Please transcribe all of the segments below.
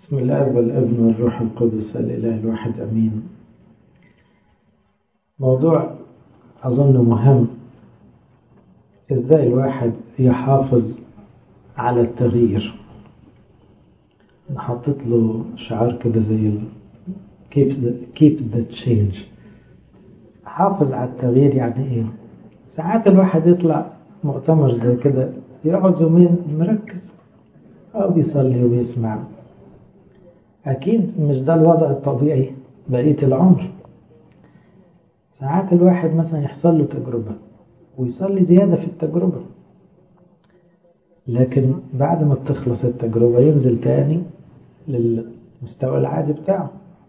بسم الله والابن والروح القدس الإله الواحد أمين موضوع أظن مهم إزاي الواحد يحافظ على التغيير حطيت له شعار كده زي ال keep the, keep the change حافظ على التغيير يعني إيه ساعات الواحد يطلع مؤتمر زي كده يقعد يومين مركز أو بيصلي وبيسمع أكيد مش ده الوضع الطبيعي بقية العمر ساعات الواحد مثلا يحصل له تجربة ويصلي زيادة في التجربة لكن بعد ما بتخلص التجربة ينزل تاني للمستوى العادي بتاعه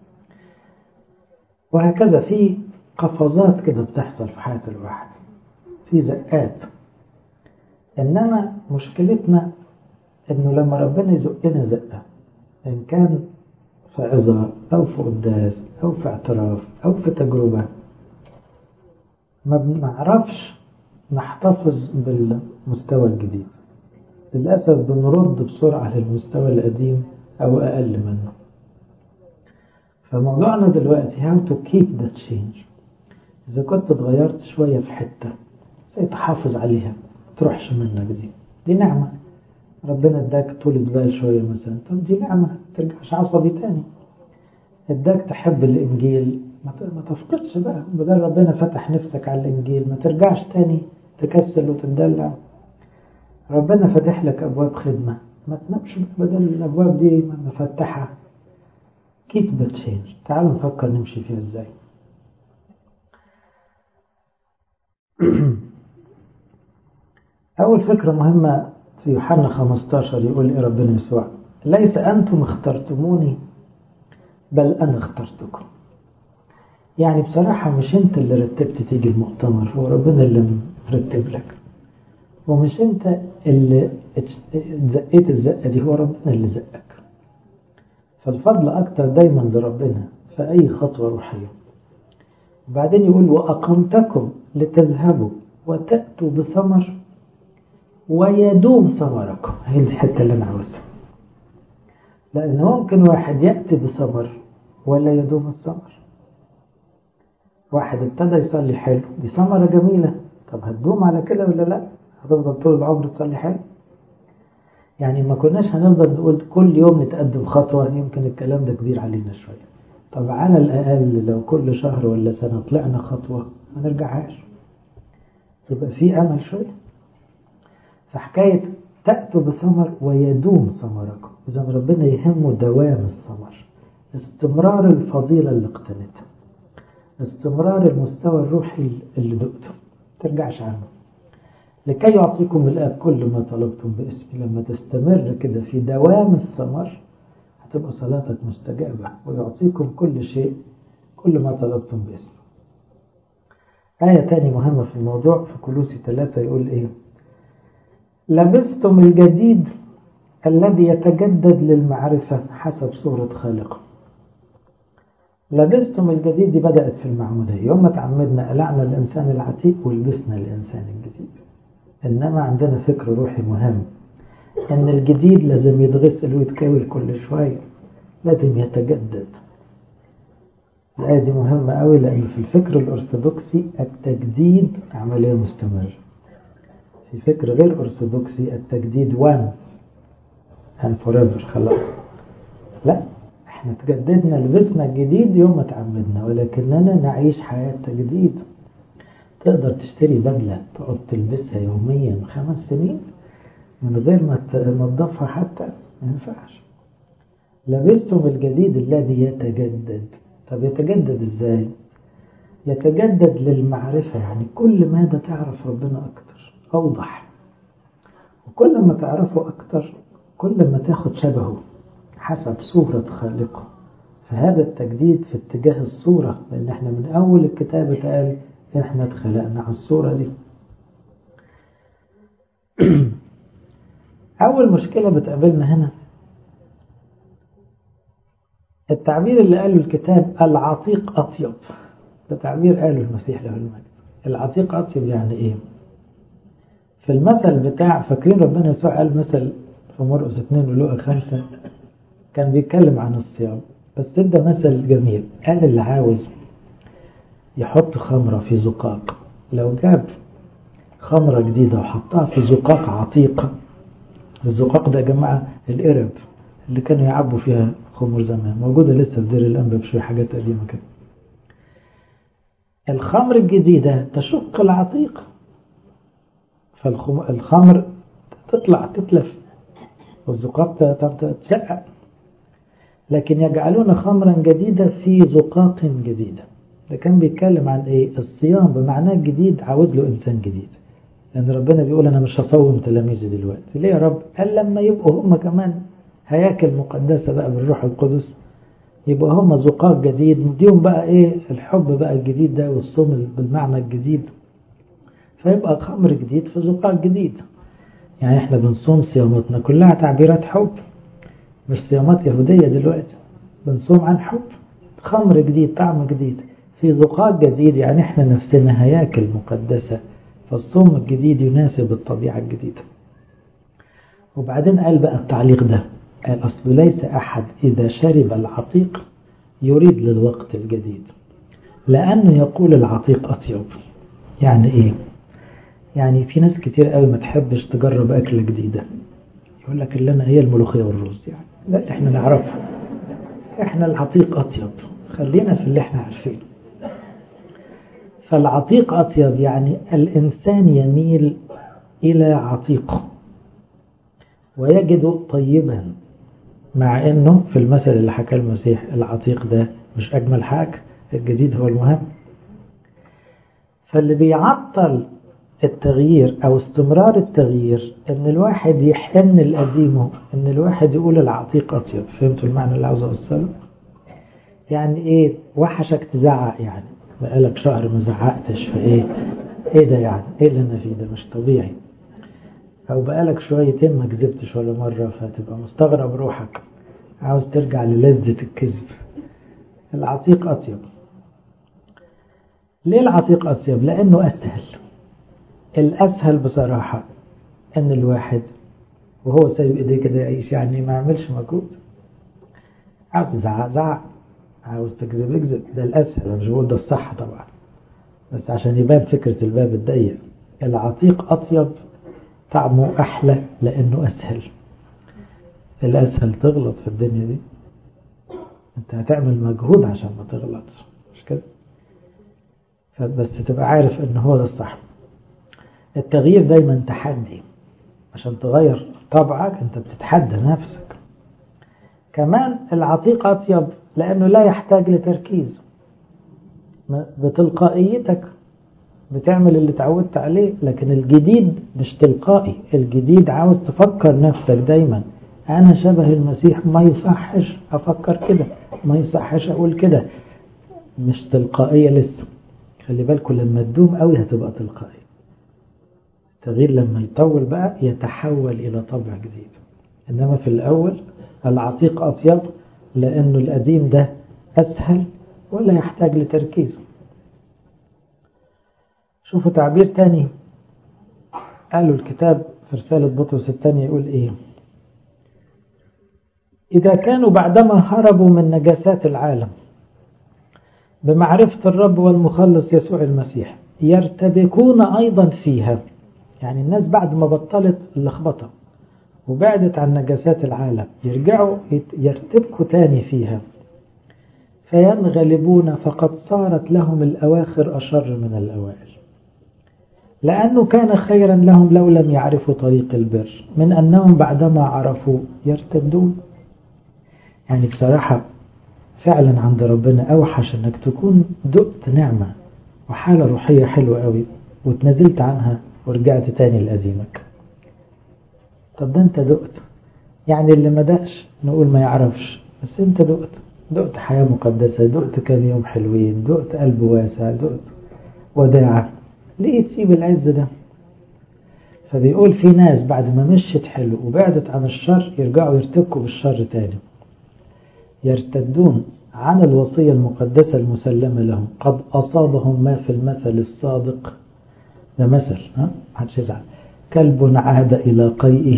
وهكذا في قفزات كده بتحصل في حياة الواحد في زقات إنما مشكلتنا إنه لما ربنا يزقنا زقة إن كان في عظة أو في قداس أو في اعتراف أو في تجربة ما بنعرفش نحتفظ بالمستوى الجديد للأسف بنرد بسرعة للمستوى القديم أو أقل منه فموضوعنا دلوقتي how to keep the change إذا كنت اتغيرت شوية في حتة ازاي تحافظ عليها تروحش منك دي دي نعمة ربنا اداك طولة بال شوية مثلا طب دي نعمة ترجعش عصبي تاني اداك تحب الإنجيل ما تفقدش بقى بدل ربنا فتح نفسك على الإنجيل ما ترجعش تاني تكسل وتدلع ربنا فتح لك أبواب خدمة ما تنامش بدل الأبواب دي مفتحة keep the change تعالوا نفكر نمشي فيها ازاي أول فكرة مهمة في يوحنا 15 يقول إيه ربنا يسوع ليس أنتم اخترتموني بل أنا اخترتكم يعني بصراحة مش أنت اللي رتبت تيجي المؤتمر هو ربنا اللي مرتب لك ومش أنت اللي زقيت الزقة دي هو ربنا اللي زقك فالفضل أكتر دايما لربنا في أي خطوة روحية وبعدين يقول وأقمتكم لتذهبوا وتأتوا بثمر ويدوم ثمركم هي الحتة اللي أنا عاوزها لأن ممكن واحد يأتي بثمر ولا يدوم الثمر واحد ابتدى يصلي حلو دي ثمرة جميلة طب هتدوم على كده ولا لا هتفضل طول العمر تصلي حلو يعني ما كناش هنفضل نقول كل يوم نتقدم خطوة يمكن الكلام ده كبير علينا شوية طب على الأقل لو كل شهر ولا سنة طلعنا خطوة ما نرجعهاش يبقى في أمل شوية فحكاية تأتوا بثمر ويدوم ثمركم إذا ربنا يهمه دوام الثمر استمرار الفضيلة اللي اقتنتها استمرار المستوى الروحي اللي دقته ترجعش عنه لكي يعطيكم الآب كل ما طلبتم باسمي لما تستمر كده في دوام الثمر هتبقى صلاتك مستجابة ويعطيكم كل شيء كل ما طلبتم باسمه آية تاني مهمة في الموضوع في كلوسي ثلاثة يقول إيه لبستم الجديد الذي يتجدد للمعرفة حسب صورة خالقه لبستم الجديد دي بدأت في المعمودية يوم ما تعمدنا قلعنا الإنسان العتيق ولبسنا الإنسان الجديد إنما عندنا فكر روحي مهم إن الجديد لازم يتغسل ويتكوي كل شوية لازم يتجدد الآية دي مهمة قوي لأن في الفكر الأرثوذكسي التجديد عملية مستمرة في فكر غير أرثوذكسي التجديد once and forever خلاص لا احنا تجددنا لبسنا الجديد يوم ما تعمدنا ولكننا نعيش حياة تجديد تقدر تشتري بدلة تقعد تلبسها يوميا خمس سنين من غير ما تنظفها حتى ما ينفعش لبستم الجديد الذي يتجدد طب يتجدد ازاي يتجدد للمعرفة يعني كل ماذا تعرف ربنا أكتر أوضح وكل ما تعرفه أكتر كل ما تاخد شبهه حسب صورة خالقه فهذا التجديد في اتجاه الصورة لأن احنا من أول الكتاب قال احنا اتخلقنا على الصورة دي أول مشكلة بتقابلنا هنا التعبير اللي قاله الكتاب العتيق أطيب ده تعبير قاله المسيح له المجد العتيق أطيب يعني إيه في المثل بتاع فاكرين ربنا يسوع قال مثل في مرقس 2 ولوقا 5 كان بيتكلم عن الصيام بس ادى مثل جميل قال اللي عاوز يحط خمرة في زقاق لو جاب خمرة جديدة وحطها في زقاق عتيق الزقاق ده يا جماعة القرب اللي كانوا يعبوا فيها خمر زمان موجودة لسه في دير الأنبا بشوية حاجات قديمة كده الخمر الجديدة تشق العتيق فالخمر تطلع تتلف والزقاق تتشقق لكن يجعلون خمرا جديدة في زقاق جديدة ده كان بيتكلم عن ايه الصيام بمعناه الجديد عاوز له انسان جديد لان ربنا بيقول انا مش هصوم تلاميذي دلوقتي ليه يا رب قال لما يبقوا هم كمان هياكل مقدسة بقى بالروح القدس يبقى هم زقاق جديد نديهم بقى ايه الحب بقى الجديد ده والصوم بالمعنى الجديد فيبقى خمر جديد في زقاق جديد يعني احنا بنصوم صياماتنا كلها تعبيرات حب مش صيامات يهودية دلوقتي بنصوم عن حب خمر جديد طعم جديد في زقاق جديد يعني احنا نفسنا هياكل مقدسة فالصوم الجديد يناسب الطبيعة الجديدة وبعدين قال بقى التعليق ده قال أصل ليس أحد إذا شرب العتيق يريد للوقت الجديد لأنه يقول العتيق أطيب يعني إيه يعني في ناس كتير قوي ما تحبش تجرب أكلة جديدة يقول لك اللي أنا هي الملوخية والرز يعني لا إحنا نعرفه إحنا العتيق أطيب خلينا في اللي إحنا عارفينه فالعتيق أطيب يعني الإنسان يميل إلى عتيق ويجد طيبا مع أنه في المثل اللي حكى المسيح العتيق ده مش أجمل حاجة الجديد هو المهم فاللي بيعطل التغيير أو استمرار التغيير أن الواحد يحن القديم أن الواحد يقول العتيق أطيب فهمتوا المعنى اللي عاوز أوصله يعني إيه وحشك تزعق يعني بقالك شهر ما زعقتش فإيه إيه ده يعني إيه اللي أنا فيه ده مش طبيعي أو بقالك شويتين ما كذبتش ولا مرة فتبقى مستغرب روحك عاوز ترجع للذة الكذب العتيق أطيب ليه العتيق أطيب؟ لأنه أسهل الأسهل بصراحة أن الواحد وهو سايب إيديه كده يعيش يعني ما يعملش مجهود عاوز تزعق زعق عاوز تكذب اكذب ده الأسهل أنا مش بقول ده الصح طبعا بس عشان يبان فكرة الباب الضيق العتيق أطيب طعمه أحلى لأنه أسهل الأسهل تغلط في الدنيا دي أنت هتعمل مجهود عشان ما تغلطش مش كده فبس تبقى عارف أن هو ده الصح التغيير دايما تحدي عشان تغير طبعك أنت بتتحدى نفسك كمان العتيق أطيب لأنه لا يحتاج لتركيز بتلقائيتك بتعمل اللي تعودت عليه لكن الجديد مش تلقائي الجديد عاوز تفكر نفسك دايما أنا شبه المسيح ما يصحش أفكر كده ما يصحش أقول كده مش تلقائية لسه خلي بالكم لما تدوم قوي هتبقى تلقائي التغيير لما يطول بقى يتحول إلى طبع جديد إنما في الأول العتيق أطيب لأنه القديم ده أسهل ولا يحتاج لتركيز شوفوا تعبير تاني قالوا الكتاب في رسالة بطرس الثانية يقول إيه إذا كانوا بعدما هربوا من نجاسات العالم بمعرفة الرب والمخلص يسوع المسيح يرتبكون أيضا فيها يعني الناس بعد ما بطلت اللخبطة وبعدت عن نجاسات العالم يرجعوا يرتبكوا تاني فيها فينغلبون فقد صارت لهم الأواخر أشر من الأوائل لأنه كان خيرا لهم لو لم يعرفوا طريق البر من أنهم بعدما عرفوا يرتدون يعني بصراحة فعلا عند ربنا أوحش أنك تكون دقت نعمة وحالة روحية حلوة قوي وتنزلت عنها ورجعت تاني لقديمك طب ده انت دقت يعني اللي ما دقش نقول ما يعرفش بس انت دقت دقت حياة مقدسة دقت كام يوم حلوين دقت قلب واسع دقت وداعة ليه تسيب العز ده فبيقول في ناس بعد ما مشيت حلو وبعدت عن الشر يرجعوا يرتكوا بالشر تاني يرتدون عن الوصية المقدسة المسلمة لهم قد أصابهم ما في المثل الصادق ده مثل ها محدش يزعل كلب عاد إلى قيئه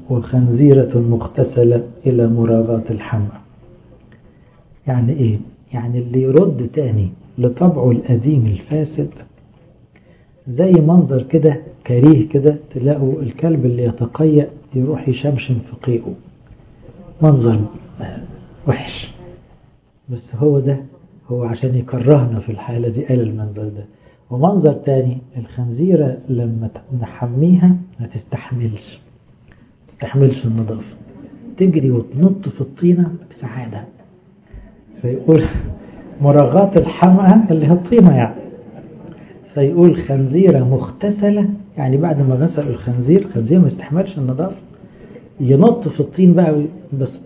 وخنزيرة مغتسلة إلى مراغاة الحمى يعني إيه؟ يعني اللي يرد تاني لطبعه القديم الفاسد زي منظر كده كريه كده تلاقوا الكلب اللي يتقيأ يروح يشمشم في قيئه منظر وحش بس هو ده هو عشان يكرهنا في الحالة دي قال المنظر ده ومنظر تاني الخنزيرة لما نحميها ما تستحملش تستحملش النظافة تجري وتنط في الطينة بسعادة فيقول مراغاة الحمى اللي هي الطينة يعني فيقول خنزيرة مغتسلة يعني بعد ما غسل الخنزير الخنزير ما يستحملش النظافة ينط في الطين بقى وينبسط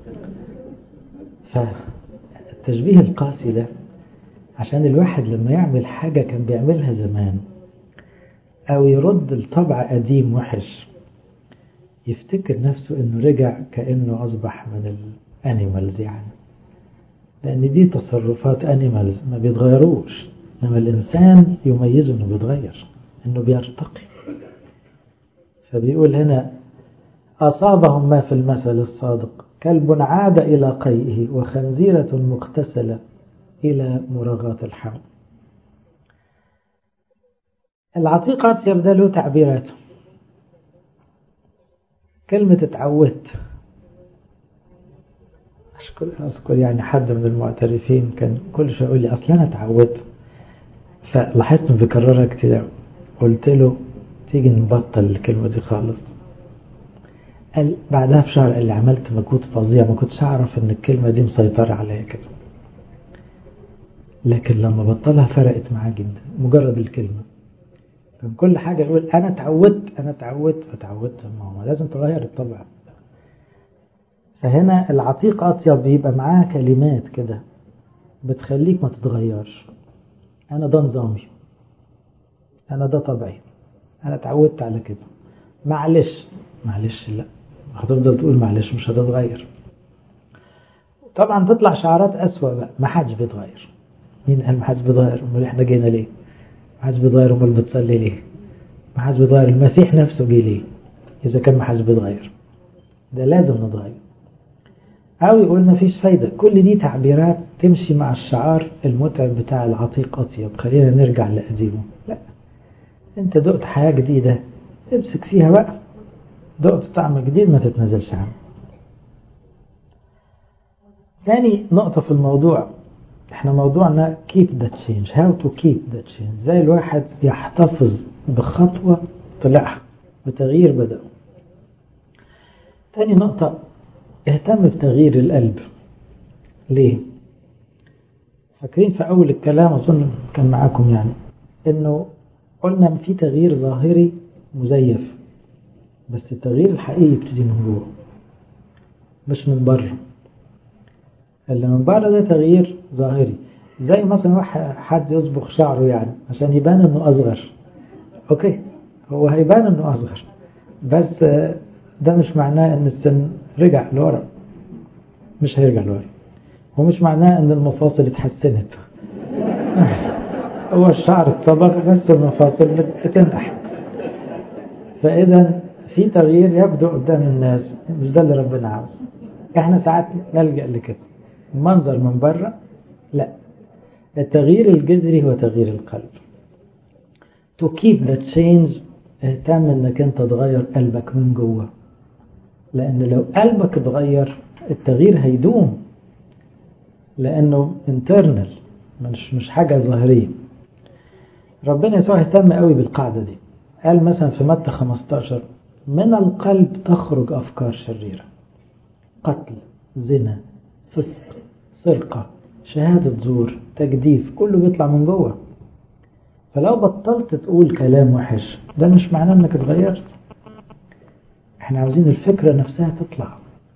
فالتشبيه القاسي ده عشان الواحد لما يعمل حاجة كان بيعملها زمان أو يرد الطبع قديم وحش يفتكر نفسه إنه رجع كأنه أصبح من الأنيمالز يعني لأن دي تصرفات أنيمالز ما بيتغيروش إنما الإنسان يميزه إنه بيتغير إنه بيرتقي فبيقول هنا أصابهم ما في المثل الصادق كلب عاد إلى قيئه وخنزيرة مغتسلة إلى مراغاة الحمل العتيقات يبدأ له تعبيرات كلمة اتعودت أشكر, أذكر يعني حد من المعترفين كان كل شيء يقول لي أصلا أنا اتعودت فلاحظت انه بيكررها كتير قلت له تيجي نبطل الكلمة دي خالص قال بعدها بشهر قال لي عملت مجهود فظيع ما كنتش أعرف إن الكلمة دي مسيطرة عليا كده لكن لما بطلها فرقت معاه جدا مجرد الكلمة كان كل حاجة يقول أنا اتعودت أنا اتعودت فتعودت ما هو لازم تغير الطبع فهنا العتيق أطيب بيبقى معاه كلمات كده بتخليك ما تتغيرش أنا ده نظامي أنا ده طبعي أنا اتعودت على كده معلش معلش لا هتفضل تقول معلش مش هتتغير طبعا تطلع شعارات أسوأ بقى ما حدش بيتغير مين قال ما حدش بيتغير امال احنا جينا ليه ما حدش بيتغير امال بتصلي ليه ما حدش بيتغير المسيح نفسه جه ليه اذا كان ما حدش بيتغير ده لازم نتغير او يقول ما فيش فايده كل دي تعبيرات تمشي مع الشعار المتعب بتاع العتيق اطيب خلينا نرجع لقديمه لا انت دقت حياه جديده امسك فيها بقى دقت طعم جديد ما تتنازلش عنه ثاني نقطة في الموضوع احنا موضوعنا keep the change how to keep the change زي الواحد يحتفظ بخطوة طلعها بتغيير بدأ تاني نقطة اهتم بتغيير القلب ليه فاكرين في أول الكلام أظن كان معاكم يعني إنه قلنا في تغيير ظاهري مزيف بس التغيير الحقيقي يبتدي من جوه مش من بره اللي من بره ده تغيير ظاهري زي مثلا واحد حد يصبغ شعره يعني عشان يبان انه اصغر اوكي هو هيبان انه اصغر بس ده مش معناه ان السن رجع لورا مش هيرجع لورا ومش معناه ان المفاصل اتحسنت هو الشعر اتصبغ بس المفاصل بتنقح فاذا في تغيير يبدو قدام الناس مش ده اللي ربنا عاوزه احنا ساعات نلجأ لكده المنظر من بره لا التغيير الجذري هو تغيير القلب to keep the change اهتم انك انت تغير قلبك من جوه لان لو قلبك اتغير التغيير هيدوم لانه internal مش مش حاجه ظاهريه ربنا يسوع اهتم قوي بالقاعده دي قال مثلا في متى 15 من القلب تخرج افكار شريره قتل زنا فسق سرقة شهادة زور تجديف كله بيطلع من جوه فلو بطلت تقول كلام وحش ده مش معناه انك اتغيرت احنا عاوزين الفكرة نفسها تطلع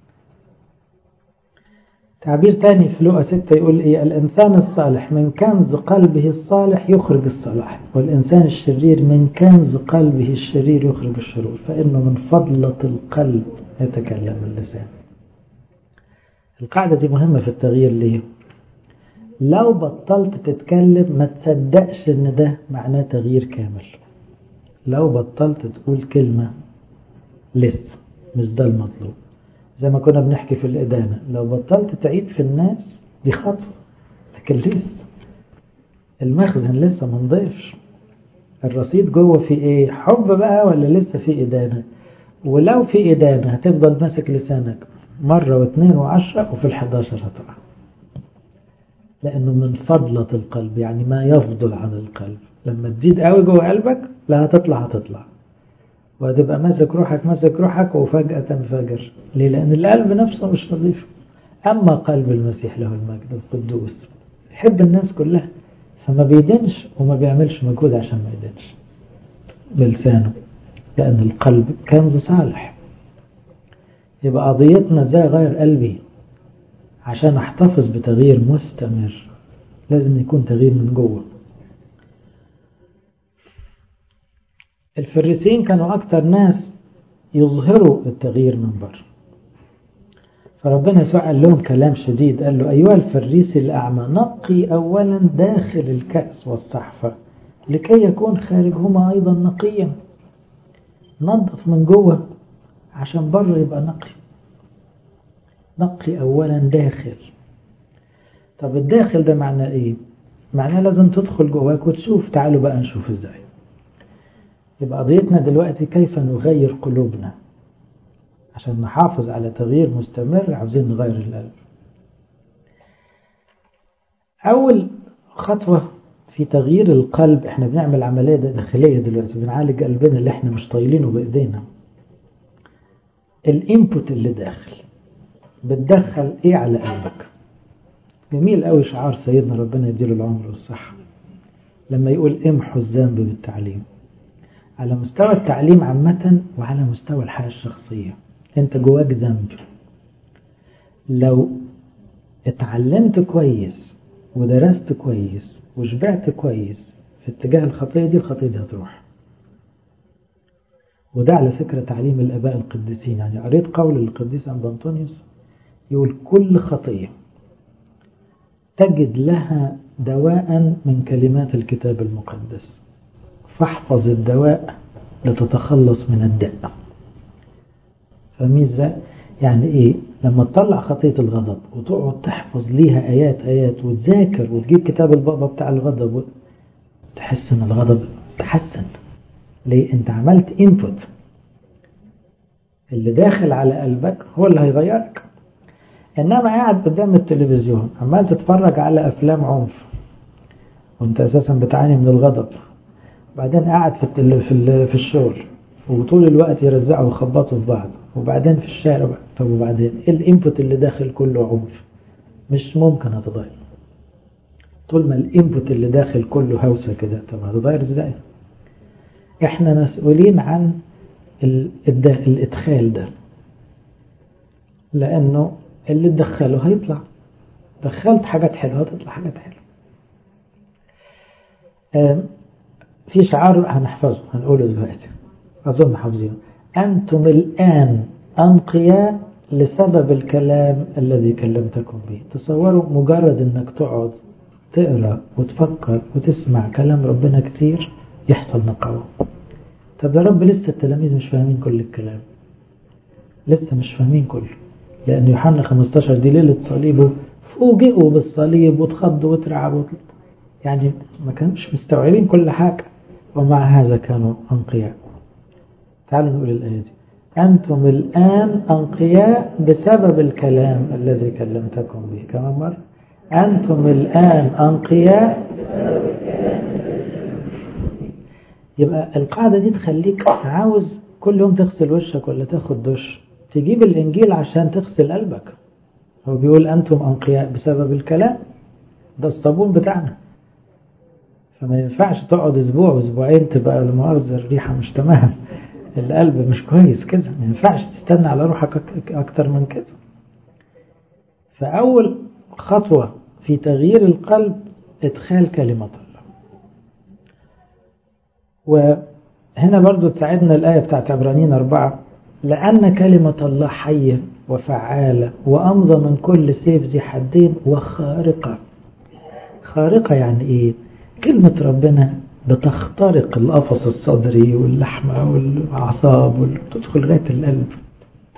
تعبير تاني في لقى ستة يقول ايه الانسان الصالح من كنز قلبه الصالح يخرج الصلاح والانسان الشرير من كنز قلبه الشرير يخرج الشرور فانه من فضلة القلب يتكلم اللسان القاعدة دي مهمة في التغيير ليه لو بطلت تتكلم ما تصدقش ان ده معناه تغيير كامل لو بطلت تقول كلمة لسه مش ده المطلوب زي ما كنا بنحكي في الإدانة لو بطلت تعيد في الناس دي خطوة لكن لسه المخزن لسه ما نضيفش الرصيد جوه في ايه حب بقى ولا لسه في إدانة ولو في إدانة هتفضل ماسك لسانك مرة واثنين وعشرة وفي الحداشر هتقع لأنه من فضلة القلب يعني ما يفضل عن القلب لما تزيد قوي جوه قلبك لا هتطلع هتطلع وهتبقى ماسك روحك ماسك روحك وفجأة تنفجر ليه لأن القلب نفسه مش نظيف أما قلب المسيح له المجد القدوس يحب الناس كلها فما بيدنش وما بيعملش مجهود عشان ما يدنش بلسانه لأن القلب كنز صالح يبقى قضيتنا ازاي اغير قلبي عشان احتفظ بتغيير مستمر لازم يكون تغيير من جوه الفريسين كانوا أكتر ناس يظهروا التغيير من بره فربنا يسوع قال لهم كلام شديد قال له أيها الفريسي الأعمى نقي أولا داخل الكأس والصحفة لكي يكون خارجهما أيضا نقيا نظف من جوه عشان بره يبقى نقي نقي أولا داخل طب الداخل ده معناه إيه معناه لازم تدخل جواك وتشوف تعالوا بقى نشوف إزاي يبقى قضيتنا دلوقتي كيف نغير قلوبنا عشان نحافظ على تغيير مستمر عاوزين نغير القلب أول خطوة في تغيير القلب احنا بنعمل عملية داخلية دلوقتي بنعالج قلبنا اللي احنا مش طايلينه بإيدينا الانبوت اللي داخل بتدخل ايه على قلبك جميل قوي شعار سيدنا ربنا يديله العمر والصحة لما يقول امحوا الذنب بالتعليم على مستوى التعليم عامة وعلى مستوى الحياة الشخصية انت جواك ذنب لو اتعلمت كويس ودرست كويس وشبعت كويس في اتجاه الخطية دي الخطية دي هتروح وده على فكرة تعليم الآباء القديسين يعني قريت قول القديس أنبا أنطونيوس يقول كل خطية تجد لها دواء من كلمات الكتاب المقدس فاحفظ الدواء لتتخلص من الداء فاهمين ازاي؟ يعني ايه لما تطلع خطية الغضب وتقعد تحفظ ليها آيات آيات وتذاكر وتجيب كتاب البابا بتاع الغضب تحس ان الغضب تحسن ليه انت عملت انبوت اللي داخل على قلبك هو اللي هيغيرك انما قاعد قدام التلفزيون عمال تتفرج على افلام عنف وانت اساسا بتعاني من الغضب بعدين قاعد في في في الشغل وطول الوقت يرزعوا ويخبطوا في بعض وبعدين في الشارع بقى طب وبعدين ايه الانبوت اللي داخل كله عنف مش ممكن هتتغير طول ما الانبوت اللي داخل كله هوسه كده طب هتتغير ازاي احنا مسؤولين عن الادخال ده لانه اللي تدخله هيطلع دخلت حاجات حلوه هتطلع حاجات حلوه في شعار هنحفظه هنقوله دلوقتي أظن حافظينه أنتم الآن أنقياء لسبب الكلام الذي كلمتكم به تصوروا مجرد أنك تقعد تقرأ وتفكر وتسمع كلام ربنا كتير يحصل نقاوة طب يا رب لسه التلاميذ مش فاهمين كل الكلام لسه مش فاهمين كله لأن يوحنا 15 دي ليلة صليبه فوجئوا بالصليب وتخضوا وترعبوا يعني ما كانوش مستوعبين كل حاجة ومع هذا كانوا أنقياء تعالوا نقول الآية دي أنتم الآن أنقياء بسبب الكلام الذي كلمتكم به كمان مرة أنتم الآن أنقياء يبقى القاعدة دي تخليك عاوز كل يوم تغسل وشك ولا تاخد دش تجيب الإنجيل عشان تغسل قلبك هو بيقول أنتم أنقياء بسبب الكلام ده الصابون بتاعنا فما ينفعش تقعد أسبوع وأسبوعين تبقى المؤاخذة الريحة مش تمام القلب مش كويس كده ما ينفعش تستنى على روحك أكتر من كده فأول خطوة في تغيير القلب إدخال كلمة الله وهنا برضو تساعدنا الآية بتاعت عبرانيين أربعة لأن كلمة الله حية وفعالة وأمضى من كل سيف ذي حدين وخارقة خارقة يعني إيه كلمة ربنا بتخترق القفص الصدري واللحمة والأعصاب وتدخل لغاية القلب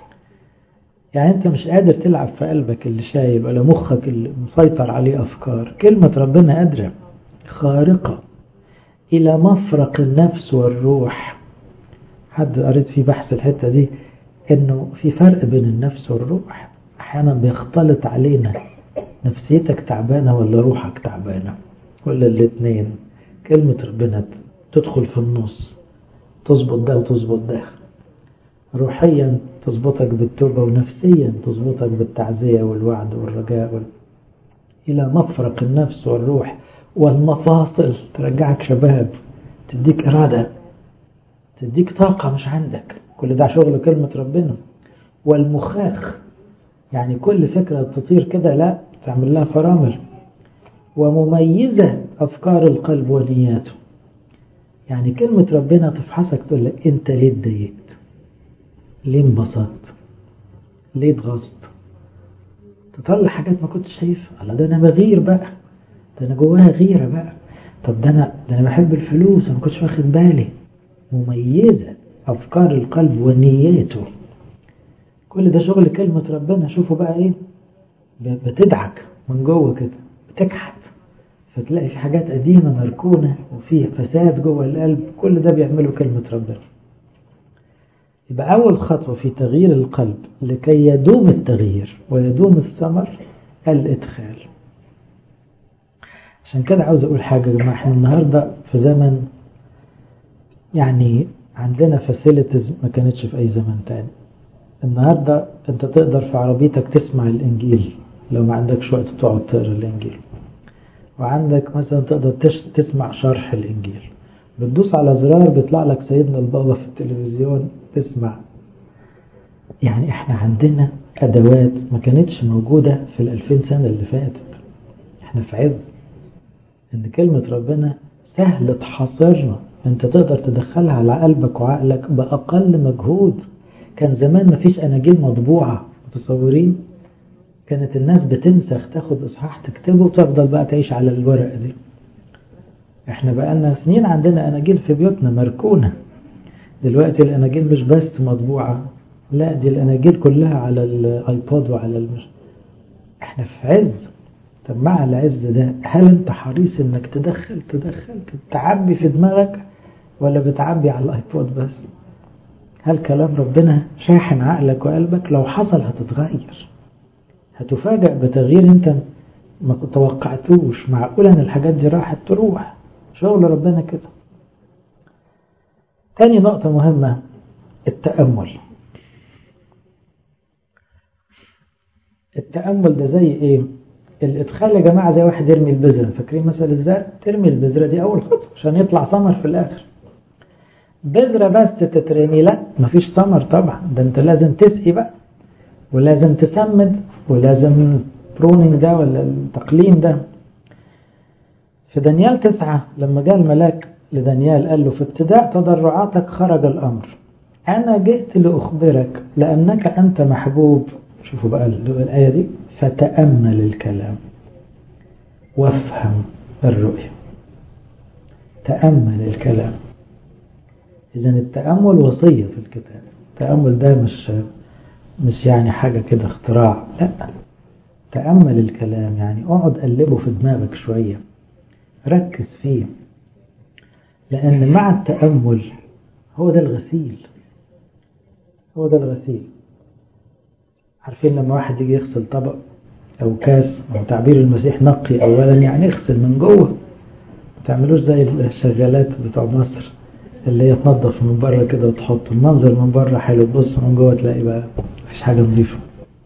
يعني انت مش قادر تلعب في قلبك اللي شايل ولا مخك اللي مسيطر عليه افكار كلمة ربنا قادرة خارقة الى مفرق النفس والروح حد قريت في بحث الحتة دي انه في فرق بين النفس والروح احيانا بيختلط علينا نفسيتك تعبانة ولا روحك تعبانة ولا الاثنين كلمة ربنا تدخل في النص تظبط ده وتظبط ده روحيا تظبطك بالتوبة ونفسيا تظبطك بالتعزية والوعد والرجاء وال... إلى مفرق النفس والروح والمفاصل ترجعك شباب تديك إرادة تديك طاقة مش عندك كل ده شغل كلمة ربنا والمخاخ يعني كل فكرة تطير كده لا تعمل لها فرامل ومميزة أفكار القلب ونياته يعني كلمة ربنا تفحصك تقول لك أنت ليه اتضايقت ليه انبسطت ليه اتغصت تطلع حاجات ما كنتش شايفها الله ده أنا بغير بقى ده أنا جواها غيرة بقى طب ده أنا ده أنا بحب الفلوس أنا ما كنتش واخد بالي مميزة أفكار القلب ونياته كل ده شغل كلمة ربنا شوفوا بقى إيه بتدعك من جوه كده بتكحت فتلاقي في حاجات قديمة مركونة وفي فساد جوه القلب كل ده بيعمله كلمة ربنا يبقى أول خطوة في تغيير القلب لكي يدوم التغيير ويدوم الثمر الإدخال عشان كده عاوز أقول حاجة يا جماعة احنا النهاردة في زمن يعني عندنا فاسيلتيز ما كانتش في أي زمن تاني النهاردة أنت تقدر في عربيتك تسمع الإنجيل لو ما عندكش وقت تقعد تقرا الإنجيل وعندك مثلا تقدر تسمع شرح الإنجيل بتدوس على زرار بيطلع لك سيدنا البابا في التلفزيون تسمع يعني احنا عندنا أدوات ما كانتش موجودة في الألفين سنة اللي فاتت احنا في عز ان كلمة ربنا سهل تحاصرنا انت تقدر تدخلها على قلبك وعقلك بأقل مجهود كان زمان ما فيش أناجيل مطبوعة متصورين كانت الناس بتنسخ تاخد إصحاح تكتبه وتفضل بقى تعيش على الورقة دي احنا بقالنا سنين عندنا أناجيل في بيوتنا مركونة دلوقتي الأناجيل مش بس مطبوعة لا دي الأناجيل كلها على الآيباد وعلى المش... احنا في عز طب مع العز ده هل انت حريص انك تدخل تدخل تعبي في دماغك ولا بتعبي على الايبود بس هل كلام ربنا شاحن عقلك وقلبك لو حصل هتتغير هتفاجأ بتغيير انت ما توقعتوش معقول ان الحاجات دي راحت تروح شغل ربنا كده تاني نقطة مهمة التأمل التأمل ده زي ايه الادخال يا جماعة زي واحد يرمي البذرة فاكرين مثل الزرع ترمي البذرة دي اول خطوة عشان يطلع ثمر في الاخر بذرة بس تترمي لا مفيش ثمر طبعا ده انت لازم تسقي بقى ولازم تسمد ولازم برونينج ده ولا التقليم ده في دانيال تسعة لما جاء الملاك لدانيال قال له في ابتداء تضرعاتك خرج الأمر أنا جئت لأخبرك لأنك أنت محبوب شوفوا بقى الآية دي فتأمل الكلام وافهم الرؤية تأمل الكلام إذا التأمل وصية في الكتاب التأمل ده مش مش يعني حاجة كده اختراع لا تأمل الكلام يعني اقعد قلبه في دماغك شوية ركز فيه لأن مع التأمل هو ده الغسيل هو ده الغسيل عارفين لما واحد يجي يغسل طبق أو كاس أو تعبير المسيح نقي أولا يعني اغسل من جوه ما تعملوش زي الشغالات بتوع مصر اللي هي تنظف من بره كده وتحط المنظر من بره حلو تبص من جوه تلاقي بقى مفيش حاجة نظيفة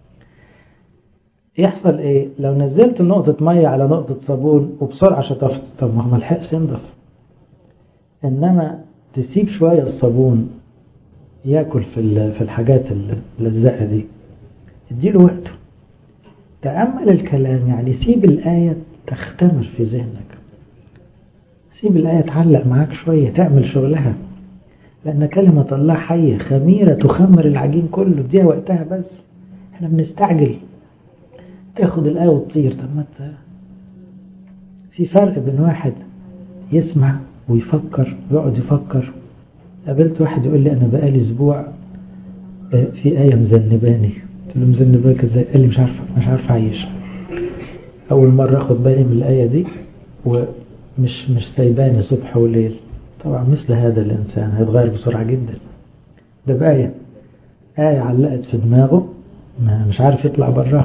يحصل ايه لو نزلت نقطة مية على نقطة صابون وبسرعة شطفت طب ما هو ملحقش ينضف انما تسيب شوية الصابون ياكل في في الحاجات اللزقة دي اديله وقته تأمل الكلام يعني سيب الآية تختمر في ذهنك سيب الآية تعلق معاك شوية تعمل شغلها لأن كلمة الله حية خميرة تخمر العجين كله دي وقتها بس احنا بنستعجل تاخد الآية وتطير طب ما في فرق بين واحد يسمع ويفكر ويقعد يفكر قابلت واحد يقول لي أنا بقالي أسبوع في آية مذنباني قلت له مزن بالك ازاي قال لي مش عارف مش عارف اعيش اول مرة اخد بالي من الاية دي ومش مش سايباني صبح وليل طبعا مثل هذا الانسان هيتغير بسرعة جدا ده بآية آية علقت في دماغه ما مش عارف يطلع براها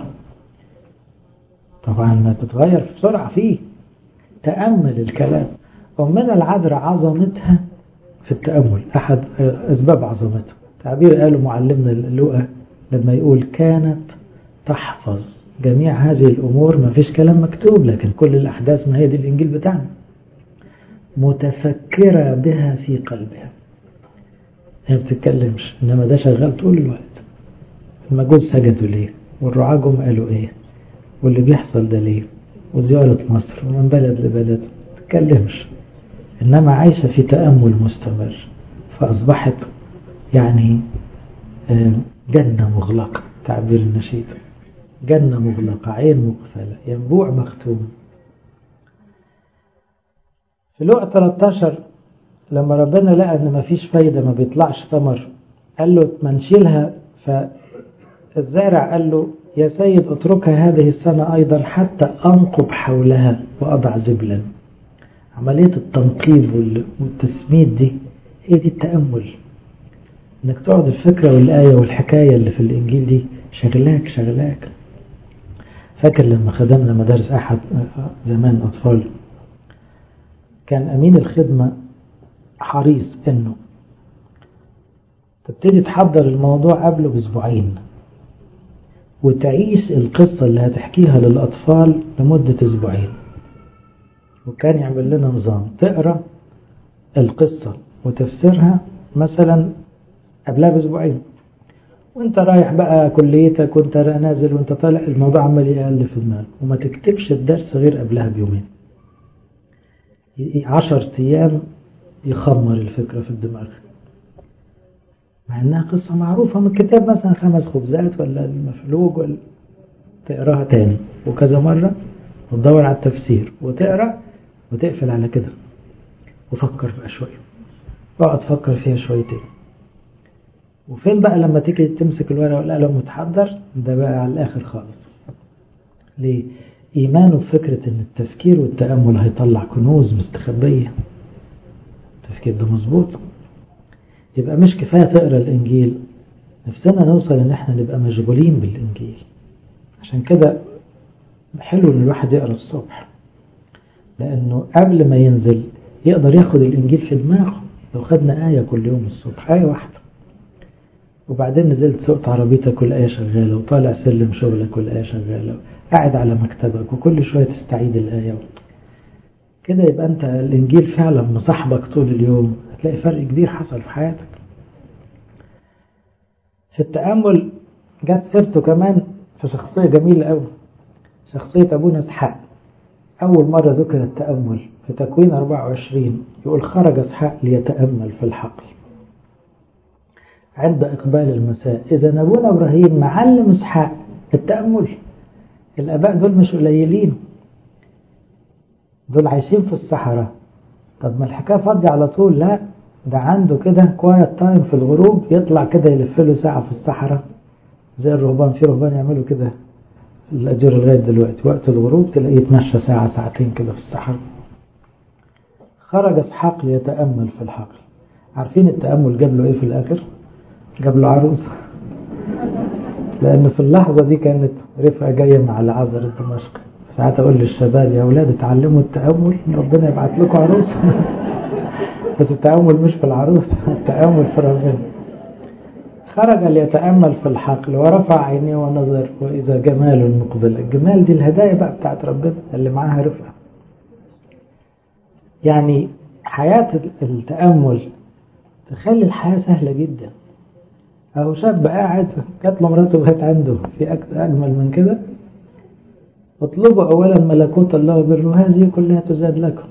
طبعا ما تتغير بسرعة فيه تأمل الكلام ومن العذراء عظمتها في التأمل أحد أسباب عظمتها تعبير قاله معلمنا اللؤى لما يقول كانت تحفظ جميع هذه الأمور ما فيش كلام مكتوب لكن كل الأحداث ما هي دي الإنجيل بتاعنا متفكرة بها في قلبها هي ما بتتكلمش إنما ده شغال طول الوقت المجوز سجدوا ليه والرعاة جم قالوا إيه واللي بيحصل ده ليه وزيارة مصر ومن بلد لبلد ما تتكلمش إنما عايشة في تأمل مستمر فأصبحت يعني جنة مغلقة تعبير النشيد جنة مغلقة عين مقفلة ينبوع مختوم في لوقا 13 لما ربنا لقى ان مفيش فايدة ما بيطلعش ثمر قال له ما نشيلها فالزارع قال له يا سيد اتركها هذه السنة ايضا حتى انقب حولها واضع زبلا عملية التنقيب والتسميد دي هي دي التأمل انك تقعد الفكرة والآية والحكاية اللي في الانجيل دي شغلاك شغلاك فاكر لما خدمنا مدارس احد زمان اطفال كان امين الخدمة حريص انه تبتدي تحضر الموضوع قبله باسبوعين وتعيش القصة اللي هتحكيها للأطفال لمدة أسبوعين وكان يعمل لنا نظام تقرأ القصة وتفسيرها مثلا قبلها بأسبوعين وانت رايح بقى كليتك وانت نازل وانت طالع الموضوع عمال يقل في دماغك وما تكتبش الدرس غير قبلها بيومين عشر أيام يخمر الفكرة في الدماغ مع انها قصة معروفة من الكتاب مثلا خمس خبزات ولا المفلوج ولا تقراها تاني وكذا مرة وتدور على التفسير وتقرا وتقفل على كده وفكر بقى شوية اقعد فكر فيها شويتين وفين بقى لما تيجي تمسك الورقة والقلم وتحضر ده بقى على الآخر خالص ليه؟ إيمانه بفكرة إن التفكير والتأمل هيطلع كنوز مستخبية التفكير ده مظبوط يبقى مش كفاية تقرأ الإنجيل نفسنا نوصل إن إحنا نبقى مشغولين بالإنجيل عشان كده حلو إن الواحد يقرأ الصبح لأنه قبل ما ينزل يقدر ياخد الإنجيل في دماغه لو خدنا آية كل يوم الصبح آية واحدة وبعدين نزلت سوقت عربيتك والآية شغالة وطالع سلم شغلك والآية شغالة قاعد على مكتبك وكل شوية تستعيد الآية كده يبقى أنت الإنجيل فعلا مصاحبك طول اليوم هتلاقي فرق كبير حصل في حياتك في التأمل جت سيرته كمان في شخصية جميلة أوي شخصية أبونا إسحاق أول مرة ذكر التأمل في تكوين 24 يقول خرج إسحاق ليتأمل في الحقل عند إقبال المساء إذا أبونا إبراهيم معلم إسحاق التأمل الآباء دول مش قليلين دول عايشين في الصحراء طب ما الحكاية فاضية على طول لا ده عنده كده كوايت تايم في الغروب يطلع كده يلف له ساعة في الصحراء زي الرهبان في رهبان يعملوا كده الأجر لغاية دلوقتي وقت الغروب تلاقيه يتمشى ساعة ساعتين كده في الصحراء خرج اسحاق ليتأمل في الحقل عارفين التأمل جاب له ايه في الآخر جاب له عروسة لأن في اللحظة دي كانت رفقة جاية مع العذر الدمشقي ساعات أقول للشباب يا أولاد اتعلموا التأمل ربنا يبعت لكم عروسة بس التأمل مش في العروسة التأمل في ربنا خرج ليتأمل في الحقل ورفع عينيه ونظر وإذا جمال مقبل الجمال دي الهدايا بقى بتاعت ربنا اللي معاها رفقة يعني حياة التأمل تخلي الحياة سهلة جدا أهو شاب قاعد جات له مراته بقت عنده في أجمل من كده اطلبوا أولا ملكوت الله وبره هذه كلها تزاد لكم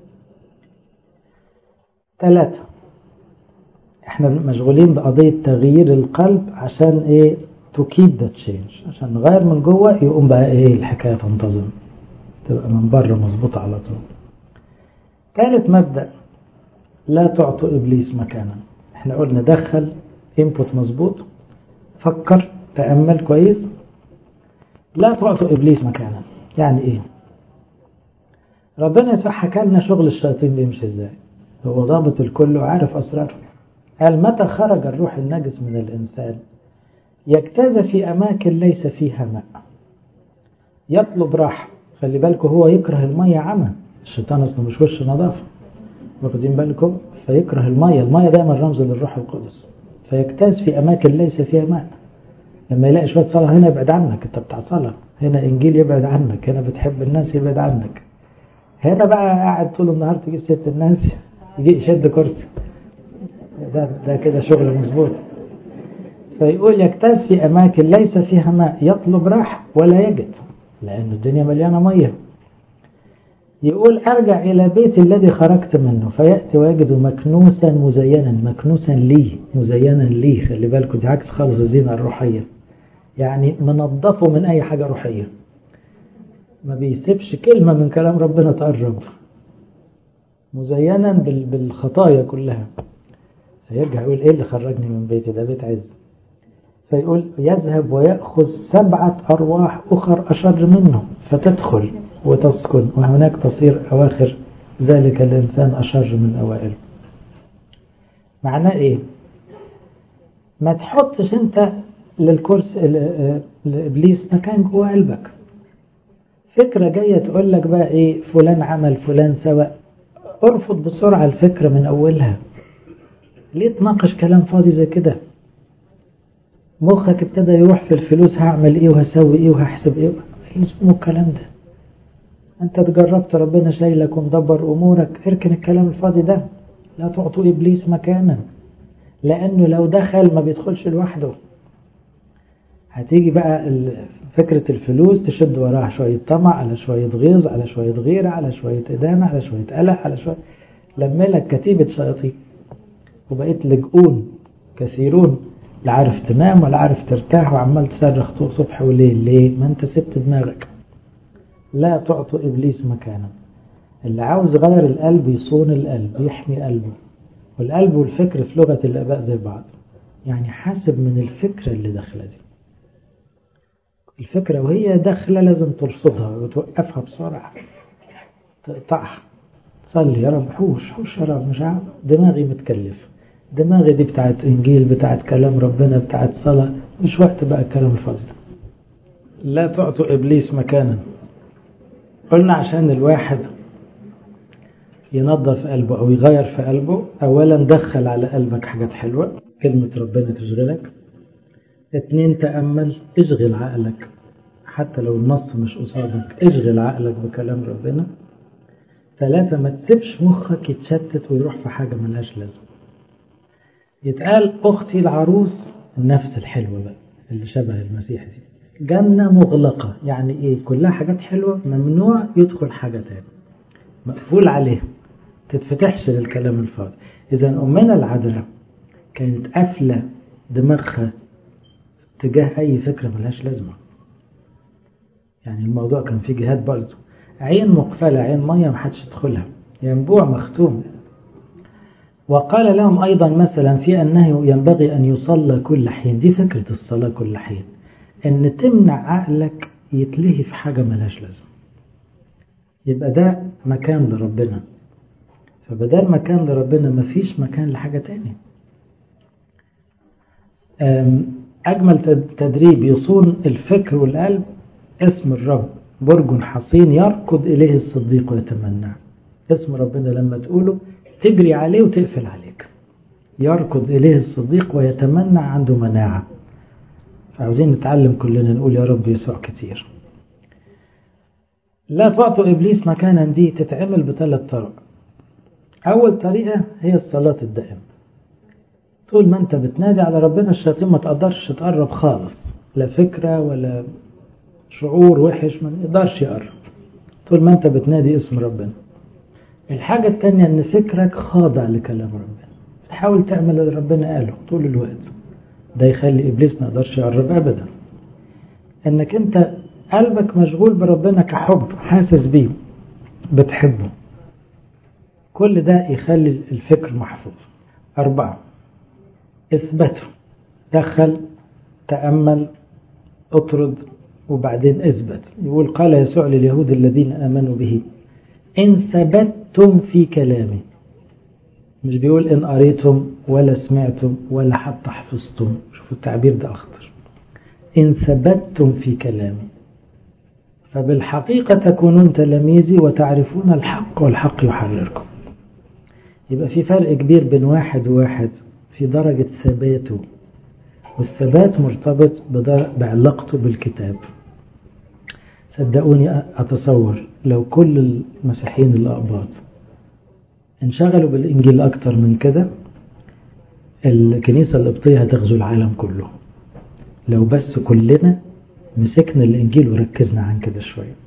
ثلاثة احنا مشغولين بقضية تغيير القلب عشان ايه to keep the change عشان نغير من جوه يقوم بقى ايه الحكاية تنتظم تبقى من بره مظبوطة على طول ثالث مبدأ لا تعطوا إبليس مكانا احنا قلنا دخل input مظبوط فكر تأمل كويس لا تعطوا إبليس مكانا يعني إيه ربنا يسوع حكى لنا شغل الشياطين بيمشي إزاي هو ضابط الكل وعارف أسراره قال متى خرج الروح النجس من الإنسان يجتاز في أماكن ليس فيها ماء يطلب راحة خلي بالكم هو يكره المية عمى الشيطان أصلا مش وش نظافة واخدين بالكم فيكره المية المية دايما رمز للروح القدس فيجتاز في أماكن ليس فيها ماء لما يلاقي شوية صلاة هنا يبعد عنك انت بتاع صلاة هنا إنجيل يبعد عنك هنا بتحب الناس يبعد عنك هنا بقى قاعد طول النهار تجيب سيرة الناس يجي يشد كرسي ده, ده كده شغل مظبوط فيقول يجتاز في أماكن ليس فيها ماء يطلب راحة ولا يجد لأن الدنيا مليانة مية يقول أرجع إلى بيت الذي خرجت منه فيأتي ويجد مكنوسا مزينا مكنوسا لي مزينا لي خلي بالكم دي عكس خالص الزينة الروحية يعني منظفه من أي حاجة روحية ما بيسيبش كلمة من كلام ربنا تقرب مزينا بالخطايا كلها فيرجع يقول ايه اللي خرجني من بيتي ده بيت عز فيقول يذهب ويأخذ سبعة أرواح أخر أشر منه فتدخل وتسكن وهناك تصير أواخر ذلك الإنسان أشر من أوائله معناه إيه ما تحطش أنت للكرسي لإبليس مكان جوه قلبك فكرة جاية تقول لك بقى إيه فلان عمل فلان سوى ارفض بسرعة الفكرة من أولها ليه تناقش كلام فاضي زي كده مخك ابتدى يروح في الفلوس هعمل ايه وهسوي ايه وهحسب ايه ايه اسمه الكلام ده انت تجربت ربنا شايلك ومدبر امورك اركن الكلام الفاضي ده لا تعطوا ابليس مكانا لانه لو دخل ما بيدخلش لوحده هتيجي بقى فكرة الفلوس تشد وراها شوية طمع على شوية غيظ على شوية غيرة على شوية إدانة على شوية قلق على شوية لملك كتيبة شياطين وبقيت لجؤون كثيرون لا عارف تنام ولا عارف ترتاح وعمال تصرخ صبح وليل ليه ما انت سبت دماغك لا تعطوا إبليس مكانا اللي عاوز يغير القلب يصون القلب يحمي قلبه والقلب والفكر في لغة الآباء زي بعض يعني حاسب من الفكرة اللي داخلة دي الفكرة وهي داخلة لازم ترصدها وتوقفها بسرعة تقطعها صلي يا رب حوش حوش يا رب مش عارف دماغي متكلف دماغي دي بتاعت انجيل بتاعت كلام ربنا بتاعت صلاة مش وقت بقى الكلام الفاضي لا تعطوا ابليس مكانا قلنا عشان الواحد ينظف قلبه او يغير في قلبه اولا دخل على قلبك حاجات حلوة كلمة ربنا تشغلك اتنين تأمل اشغل عقلك حتى لو النص مش قصادك اشغل عقلك بكلام ربنا ثلاثة ما تسيبش مخك يتشتت ويروح في حاجة ملهاش لازمة يتقال أختي العروس النفس الحلوة بقى اللي شبه المسيح دي جنة مغلقة يعني إيه كلها حاجات حلوة ممنوع يدخل حاجة تاني مقفول عليها تتفتحش للكلام الفاضي إذا أمنا العذراء كانت قافلة دماغها تجاه أي فكرة ملهاش لازمة يعني الموضوع كان فيه جهاد برضه عين مقفلة عين مية محدش يدخلها ينبوع مختوم وقال لهم أيضا مثلا في أنه ينبغي أن يصلى كل حين دي فكرة الصلاة كل حين أن تمنع عقلك يتلهي في حاجة ملهاش لازمة يبقى ده مكان لربنا فبدل مكان لربنا مفيش مكان لحاجة تاني أجمل تدريب يصون الفكر والقلب اسم الرب برج حصين يركض إليه الصديق ويتمناه اسم ربنا لما تقوله تجري عليه وتقفل عليك يركض إليه الصديق ويتمنى عنده مناعة فعاوزين نتعلم كلنا نقول يا رب يسوع كتير لا تعطوا إبليس مكانا دي تتعمل بثلاث طرق أول طريقة هي الصلاة الدائمة طول ما أنت بتنادي على ربنا الشياطين ما تقدرش تقرب خالص لا فكرة ولا شعور وحش ما يقدرش يقرب طول ما أنت بتنادي اسم ربنا الحاجة التانية ان فكرك خاضع لكلام ربنا تحاول تعمل اللي ربنا قاله طول الوقت ده يخلي ابليس ما يقدرش يقرب ابدا انك انت قلبك مشغول بربنا كحب حاسس بيه بتحبه كل ده يخلي الفكر محفوظ أربعة اثبته دخل تأمل اطرد وبعدين اثبت يقول قال يسوع لليهود الذين آمنوا به إن ثبتتم في كلامي مش بيقول إن قريتم ولا سمعتم ولا حتى حفظتم شوفوا التعبير ده أخطر إن ثبتتم في كلامي فبالحقيقة تكونون تلاميذي وتعرفون الحق والحق يحرركم يبقى في فرق كبير بين واحد وواحد في درجة ثباته والثبات مرتبط بعلاقته بالكتاب صدقوني أتصور لو كل المسيحيين الأقباط انشغلوا بالإنجيل أكتر من كده الكنيسة القبطية هتغزو العالم كله لو بس كلنا مسكنا الإنجيل وركزنا عن كده شوية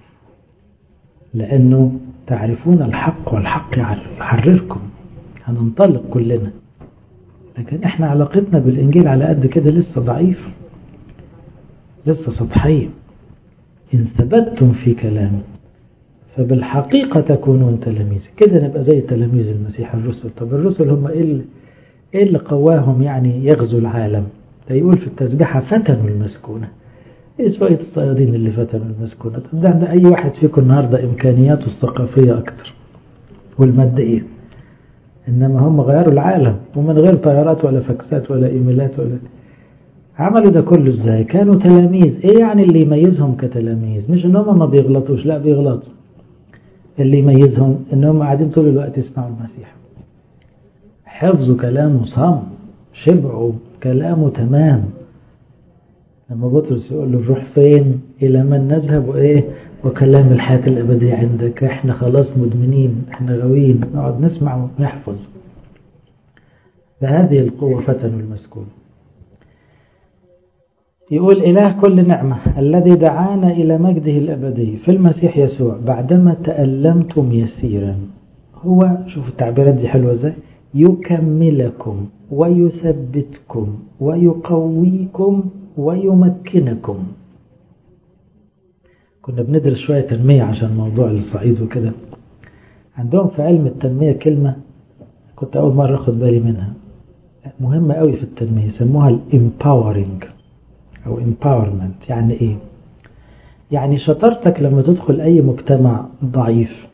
لأنه تعرفون الحق والحق يحرركم هننطلق كلنا لكن احنا علاقتنا بالإنجيل على قد كده لسه ضعيف لسه سطحية إن ثبتتم في كلامي فبالحقيقة تكونون تلاميذ كده نبقى زي تلاميذ المسيح الرسل طب الرسل هم إيه اللي, إيه اللي قواهم يعني يغزو العالم ده يقول في التسبيحة فتنوا المسكونة ايه شوية الصيادين اللي فتنوا المسكونة طب ده عند أي واحد فيكم النهاردة إمكانياته الثقافية أكتر والمادية إنما هم غيروا العالم ومن غير طيارات ولا فاكسات ولا إيميلات ولا عملوا ده كله إزاي كانوا تلاميذ إيه يعني اللي يميزهم كتلاميذ مش إن هم ما بيغلطوش لا بيغلطوا اللي يميزهم إن هم قاعدين طول الوقت يسمعوا المسيح حفظوا كلامه صم شبعوا كلامه تمام لما بطرس يقول له نروح فين إلى من نذهب وإيه وكلام الحياة الأبدية عندك إحنا خلاص مدمنين إحنا غاويين نقعد نسمع ونحفظ بهذه القوة فتنوا المسكون يقول إله كل نعمة الذي دعانا إلى مجده الأبدي في المسيح يسوع بعدما تألمتم يسيرا هو شوف التعبيرات دي حلوة ازاي يكملكم ويثبتكم ويقويكم ويمكنكم كنا بندرس شوية تنمية عشان موضوع الصعيد وكده عندهم في علم التنمية كلمة كنت أول مرة أخد بالي منها مهمة قوي في التنمية يسموها الامباورنج أو empowerment يعني إيه يعني شطارتك لما تدخل أي مجتمع ضعيف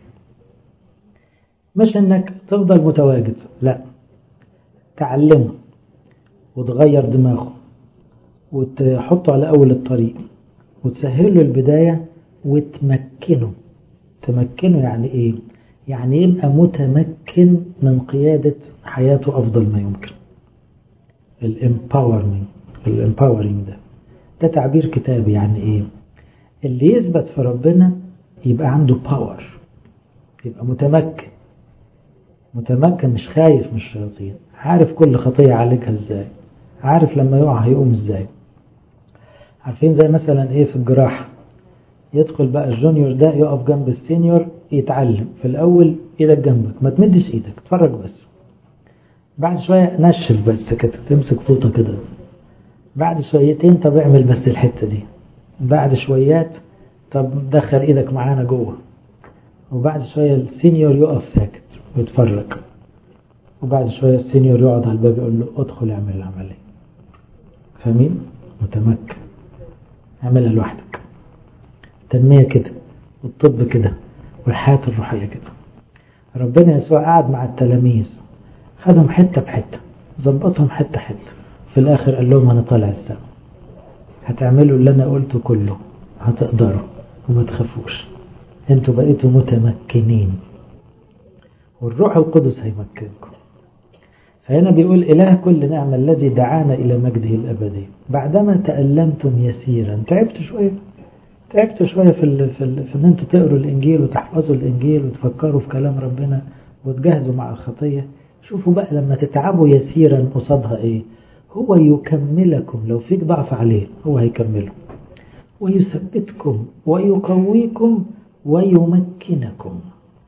مش إنك تفضل متواجد لا تعلمه وتغير دماغه وتحطه على أول الطريق وتسهل له البداية وتمكنه تمكنه يعني إيه يعني يبقى متمكن من قيادة حياته أفضل ما يمكن الامباورمنج الامباورنج ده ده تعبير كتابي يعني ايه اللي يثبت في ربنا يبقى عنده باور يبقى متمكن متمكن مش خايف من الشياطين عارف كل خطية عليكها ازاي عارف لما يقع هيقوم ازاي عارفين زي مثلا ايه في الجراحة يدخل بقى الجونيور ده يقف جنب السينيور يتعلم في الاول ايدك جنبك ما تمدش ايدك اتفرج بس بعد شوية نشف بس كده تمسك فوطة كده بعد شويتين طب اعمل بس الحتة دي بعد شويات طب دخل ايدك معانا جوه وبعد شوية السينيور يقف ساكت ويتفرج وبعد شوية السينيور يقعد على الباب يقول له ادخل اعمل العملية فاهمين متمكن اعملها لوحدك تنمية كده والطب كده والحياة الروحية كده ربنا يسوع قعد مع التلاميذ خدهم حتة بحتة ظبطهم حتة حتة في الآخر قال لهم أنا طالع السما هتعملوا اللي أنا قلته كله هتقدروا وما تخافوش انتوا بقيتوا متمكنين والروح القدس هيمكنكم فهنا بيقول إله كل نعمة الذي دعانا إلى مجده الأبدي بعدما تألمتم يسيرا تعبتوا شوية تعبتوا شوية في ال في, ال في ان انتوا تقروا الإنجيل وتحفظوا الإنجيل وتفكروا في كلام ربنا وتجاهدوا مع الخطية شوفوا بقى لما تتعبوا يسيرا قصادها ايه هو يكملكم لو فيك ضعف عليه هو هيكمله ويثبتكم ويقويكم ويمكنكم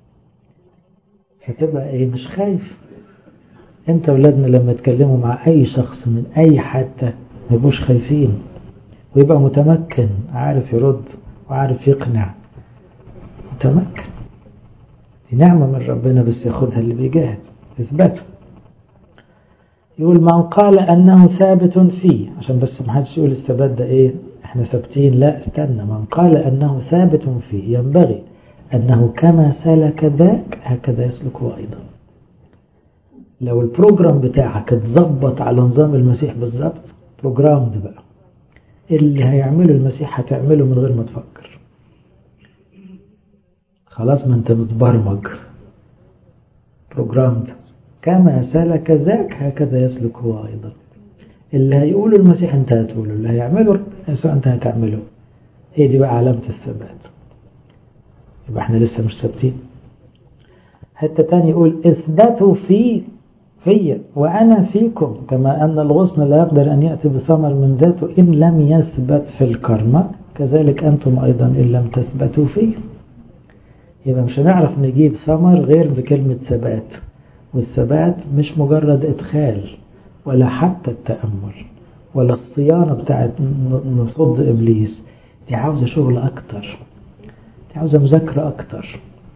فتبقى ايه مش خايف انت ولادنا لما يتكلموا مع اي شخص من اي حتى ما يبقوش خايفين ويبقى متمكن عارف يرد وعارف يقنع متمكن دي نعمة من ربنا بس ياخدها اللي بيجاهد اثبته يقول من قال انه ثابت فيه عشان بس ما حدش يقول الثبات ده ايه احنا ثابتين لا استنى من قال أنه ثابت فيه ينبغي أنه كما سلك ذاك هكذا يسلك هو أيضا لو البروجرام بتاعك اتظبط على نظام المسيح بالظبط بروجرام ده بقى اللي هيعمله المسيح هتعمله من غير ما تفكر خلاص ما انت متبرمج بروجرام ده كما سلك ذاك هكذا يسلك هو أيضا اللي هيقوله المسيح انت هتقوله اللي هيعمله يسوع انت هتعمله هي دي بقى علامة الثبات يبقى احنا لسه مش ثابتين حتى تاني يقول اثبتوا في في وأنا فيكم كما أن الغصن لا يقدر أن يأتي بثمر من ذاته إن لم يثبت في الكرمة كذلك أنتم أيضا إن لم تثبتوا فيه يبقى مش هنعرف نجيب ثمر غير بكلمة ثبات والثبات مش مجرد إدخال ولا حتى التأمل ولا الصيانة بتاعت نصد إبليس دي عاوزة شغل أكتر دي عاوزة مذاكرة أكتر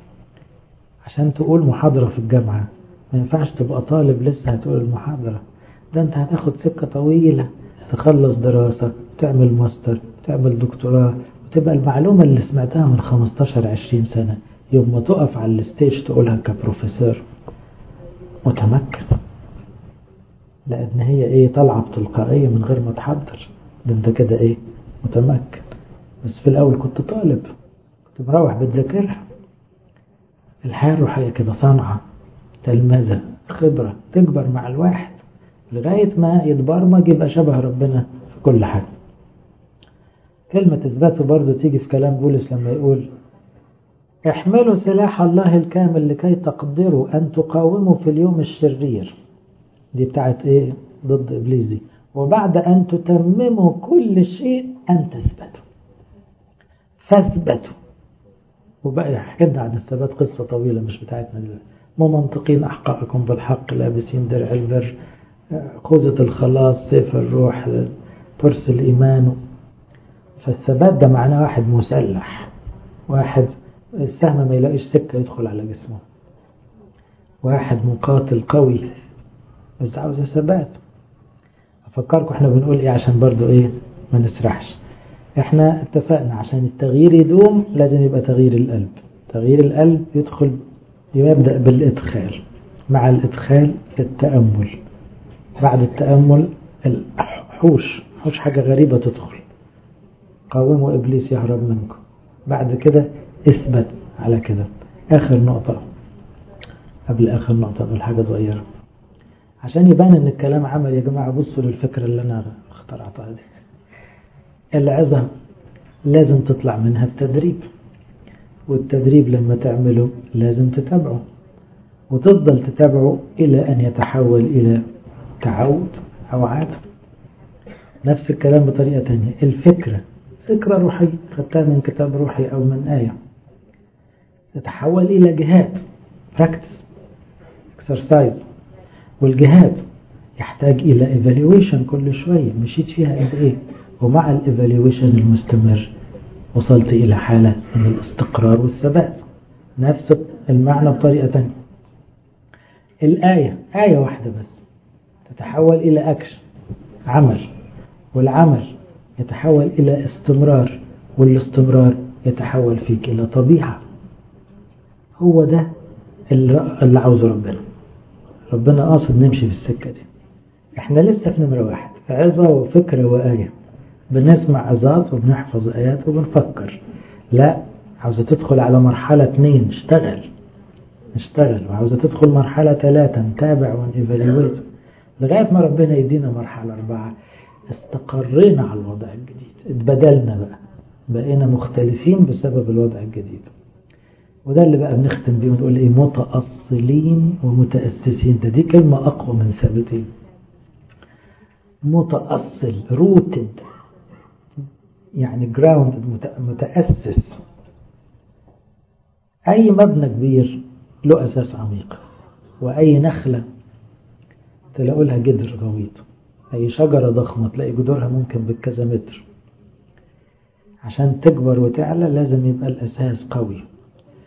عشان تقول محاضرة في الجامعة ما ينفعش تبقى طالب لسه هتقول المحاضرة ده انت هتاخد سكة طويلة تخلص دراسة تعمل ماستر تعمل دكتوراه وتبقى المعلومة اللي سمعتها من 15-20 سنة يوم ما تقف على الستيج تقولها كبروفيسور متمكن لأن هي إيه طالعة بتلقائية من غير ما تحضر ده أنت كده إيه متمكن بس في الأول كنت طالب كنت مروح بتذاكرها الحياة الروحية كده صنعة تلمذة خبرة تكبر مع الواحد لغاية ما يتبرمج يبقى شبه ربنا في كل حاجة كلمة إثباته برضو تيجي في كلام بولس لما يقول احملوا سلاح الله الكامل لكي تقدروا أن تقاوموا في اليوم الشرير دي بتاعت ايه ضد إبليس دي وبعد أن تتمموا كل شيء أن تثبتوا فاثبتوا وبقى حكينا عن الثبات قصة طويلة مش بتاعتنا دلوقتي ممنطقين أحقائكم بالحق لابسين درع البر خوذة الخلاص سيف الروح ترس الإيمان فالثبات ده معناه واحد مسلح واحد السهم ما يلاقيش سكة يدخل على جسمه واحد مقاتل قوي بس عاوز ثبات أفكركم احنا بنقول ايه عشان برضو ايه ما نسرحش احنا اتفقنا عشان التغيير يدوم لازم يبقى تغيير القلب تغيير القلب يدخل يبدأ بالإدخال مع الإدخال التأمل بعد التأمل الحوش حوش حاجة غريبة تدخل قاوموا إبليس يهرب منكم بعد كده اثبت على كده آخر نقطة قبل آخر نقطة نقول حاجة صغيرة عشان يبان ان الكلام عمل يا جماعة بصوا للفكرة اللي انا اخترعتها دي العظة لازم تطلع منها بتدريب والتدريب لما تعمله لازم تتابعه وتفضل تتابعه إلى أن يتحول إلى تعود أو عادة نفس الكلام بطريقة تانية الفكرة فكرة روحية خدتها من كتاب روحي أو من آية تتحول إلى جهاد practice exercise والجهاد يحتاج إلى evaluation كل شوية مشيت فيها قد إيه ومع الايفالويشن المستمر وصلت إلى حالة من الاستقرار والثبات نفس المعنى بطريقة تانية الآية آية واحدة بس تتحول إلى أكشن عمل والعمل يتحول إلى استمرار والاستمرار يتحول فيك إلى طبيعة هو ده اللي عاوزه ربنا ربنا قاصد نمشي في السكة دي احنا لسه في نمرة واحد عظة وفكرة وآية بنسمع عظات وبنحفظ آيات وبنفكر لا عاوزة تدخل على مرحلة اتنين اشتغل اشتغل وعاوزة تدخل مرحلة ثلاثة نتابع ونإيفاليويت لغاية ما ربنا يدينا مرحلة أربعة استقرينا على الوضع الجديد اتبدلنا بقى بقينا مختلفين بسبب الوضع الجديد وده اللي بقى بنختم بيه ونقول ايه متأصلين ومتأسسين ده دي كلمة أقوى من ثابتين متأصل روتد يعني جراوند متأسس أي مبنى كبير له أساس عميق وأي نخلة تلاقوا لها جدر غويط أي شجرة ضخمة تلاقي جذورها ممكن بالكذا متر عشان تكبر وتعلى لازم يبقى الأساس قوي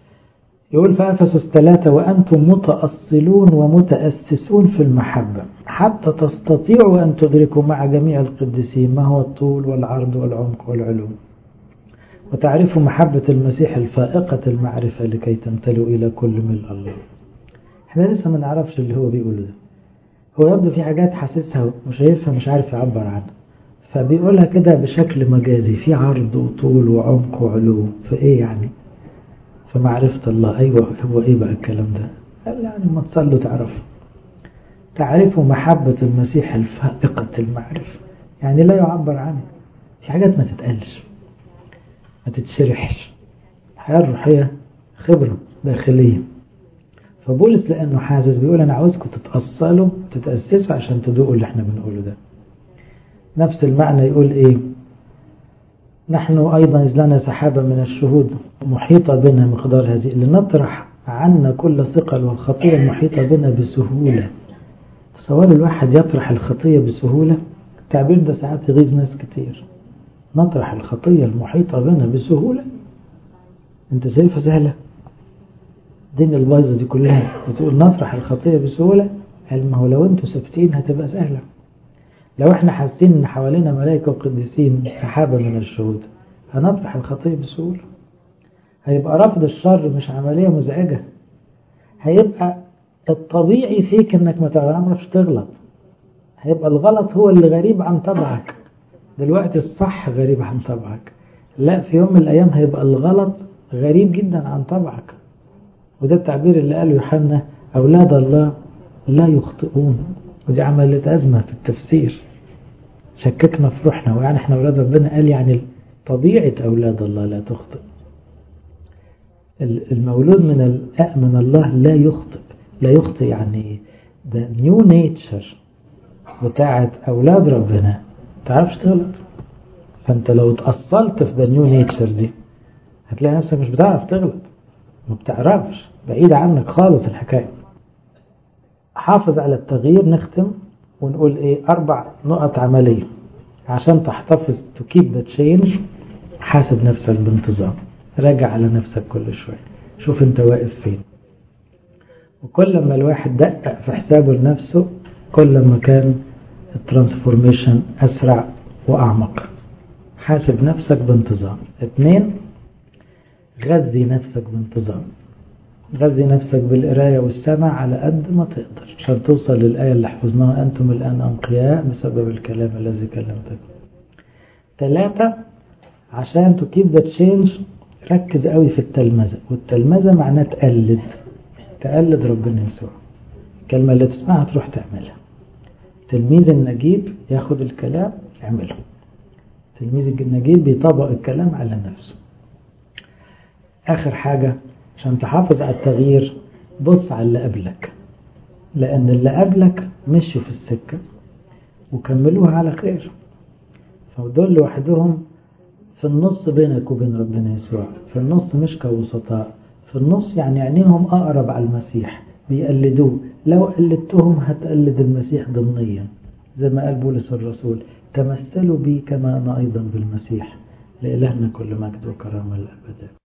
يقول في أفسس ثلاثة وأنتم متأصلون ومتأسسون في المحبة حتى تستطيعوا أن تدركوا مع جميع القديسين ما هو الطول والعرض والعمق والعلوم وتعرفوا محبة المسيح الفائقة المعرفة لكي تمتلوا إلى كل ملء الله احنا لسه ما نعرفش اللي هو بيقوله ده هو يبدو في حاجات حاسسها وشايفها مش عارف يعبر عنها فبيقولها كده بشكل مجازي في عرض وطول وعمق وعلو فايه يعني في معرفة الله أيوة هو إيه بقى الكلام ده قال يعني ما تصلوا تعرفوا تعرفوا محبة المسيح الفائقة المعرفة يعني لا يعبر عنه في حاجات ما تتقالش ما تتشرحش الحياة الروحية خبرة داخلية فبولس لأنه حاسس بيقول أنا عاوزكم تتأصلوا تتأسسوا عشان تدوقوا اللي احنا بنقوله ده نفس المعنى يقول إيه نحن أيضا إذ لنا سحابة من الشهود محيطة بنا مقدار هذه لنطرح عنا كل ثقل والخطية المحيطة بنا بسهولة تصور الواحد يطرح الخطية بسهولة التعبير ده ساعات يغيظ ناس كتير نطرح الخطية المحيطة بنا بسهولة انت شايفها سهلة الدنيا البايظة دي كلها بتقول نطرح الخطية بسهولة قال ما هو لو انتوا ثابتين هتبقى سهلة لو احنا حاسين ان حوالينا ملائكة وقديسين سحابة من الشهود هنطرح الخطية بسهولة هيبقى رفض الشر مش عملية مزعجة هيبقى الطبيعي فيك انك ما تعرفش تغلط هيبقى الغلط هو اللي غريب عن طبعك دلوقتي الصح غريب عن طبعك لا في يوم من الايام هيبقى الغلط غريب جدا عن طبعك وده التعبير اللي قاله يوحنا اولاد الله لا يخطئون ودي عملت ازمه في التفسير شككنا في روحنا ويعني احنا اولاد ربنا قال يعني طبيعه اولاد الله لا تخطئ المولود من من الله لا يخطئ لا يخطئ يعني ده نيو نيتشر بتاعت أولاد ربنا تعرفش تغلط فأنت لو اتأصلت في ذا نيو نيتشر دي هتلاقي نفسك مش بتعرف تغلط ما بتعرفش بعيد عنك خالص الحكاية حافظ على التغيير نختم ونقول ايه أربع نقط عملية عشان تحتفظ to keep the change حاسب نفسك بانتظام راجع على نفسك كل شوية شوف انت واقف فين وكل ما الواحد دقق في حسابه لنفسه كل ما كان الترانسفورميشن أسرع وأعمق حاسب نفسك بانتظام اثنين غذي نفسك بانتظام غذي نفسك بالقراية والسمع على قد ما تقدر عشان توصل للآية اللي حفظناها أنتم الآن أنقياء بسبب الكلام الذي كلمتك ثلاثة عشان تكيب ذا تشينج ركز قوي في التلمذة والتلمذة معناه تقلد تقلد ربنا يسوع الكلمة اللي تسمعها تروح تعملها تلميذ النجيب ياخد الكلام يعمله تلميذ النجيب بيطبق الكلام على نفسه آخر حاجة عشان تحافظ على التغيير بص على اللي قبلك لأن اللي قبلك مشوا في السكة وكملوها على خير فدول لوحدهم في النص بينك وبين ربنا يسوع في النص مش كوسطاء في النص يعني عينيهم أقرب على المسيح بيقلدوه لو قلدتهم هتقلد المسيح ضمنيا زي ما قال بولس الرسول تمثلوا بي كما أنا أيضا بالمسيح لإلهنا كل مجد وكرامة الأبد